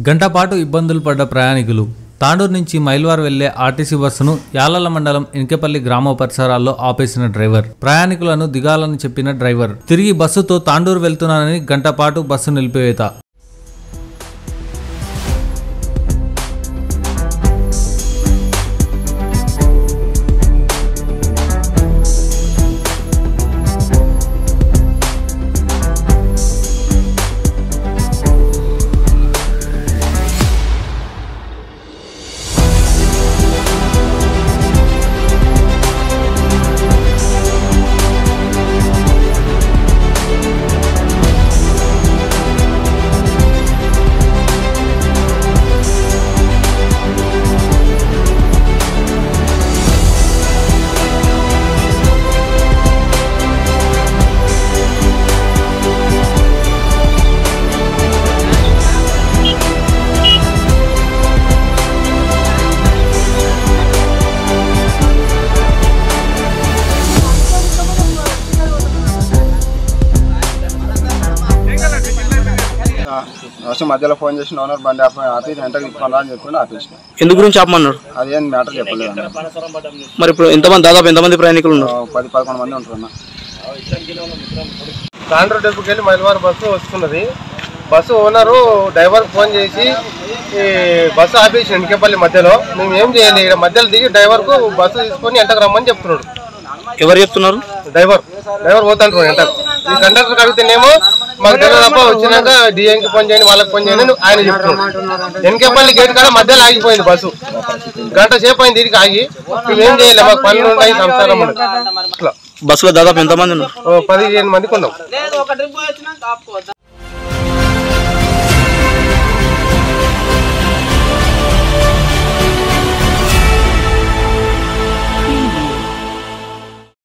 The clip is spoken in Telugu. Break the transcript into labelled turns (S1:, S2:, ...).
S1: గంట పాటు ఇబ్బందులు పడ్డ ప్రయాణికులు తాండూరు నుంచి మైల్వార్ వెళ్లే ఆర్టీసీ బస్సును యాలల మండలం ఇనకెపల్లి గ్రామ పరిసరాల్లో ఆపేసిన డ్రైవర్ ప్రయాణికులను దిగాలని చెప్పిన డ్రైవర్ తిరిగి బస్సుతో తాండూరు వెళ్తున్నానని గంట పాటు బస్సు నిలిపివేత
S2: వచ్చి మధ్యలో ఫోన్ చేసి ఓనర్ బండి ఆపి ఆపి వెంటనే తిప్పుకోరా అని చెప్పి ఆపేసిన
S3: ఎందు గురించి ఆపమన్నారు
S2: అదేం మ్యాటర్ చెప్పలేదు అన్న.
S3: మరి ఇప్పుడు ఎంతమంది దాదాపు ఎంతమంది ప్రయాణికులు ఉన్నారు
S2: ఓ పది పదకొండు మంది ఉంటారు అన్న
S4: తాండ్ర డెప్పుకి వెళ్ళి మైలవారు బస్సు వస్తున్నది బస్సు ఓనరు డ్రైవర్ ఫోన్ చేసి ఈ బస్సు ఆపేసి ఎన్నికేపల్లి మధ్యలో మేము ఏం చేయాలి ఇక్కడ మధ్యలో దిగి డ్రైవర్కు బస్సు తీసుకొని ఎంతకు రమ్మని చెప్తున్నాడు
S3: ఎవరు చెప్తున్నారు
S4: డ్రైవర్ డ్రైవర్ పోతాంటారు ఎంతకు ఈ కండక్టర్ అడిగితేనేమో మాకు తెలియదు తప్ప వచ్చినాక డిఎంకి ఫోన్ చేయండి వాళ్ళకి ఫోన్ చేయండి అని ఆయన చెప్తున్నాడు ఎన్కేపల్లి గేట్ కాడ మధ్యలో ఆగిపోయింది బస్సు గంట సేపు అయింది తిరిగి ఆగి మేము ఏం చేయలేము మాకు పనులు ఉన్నాయి సంసారం ఉంది ఇట్లా
S3: బస్సులో దాదాపు ఎంతమంది ఉన్నారు
S4: ఓ పదిహేను మందికి ఉన్నాం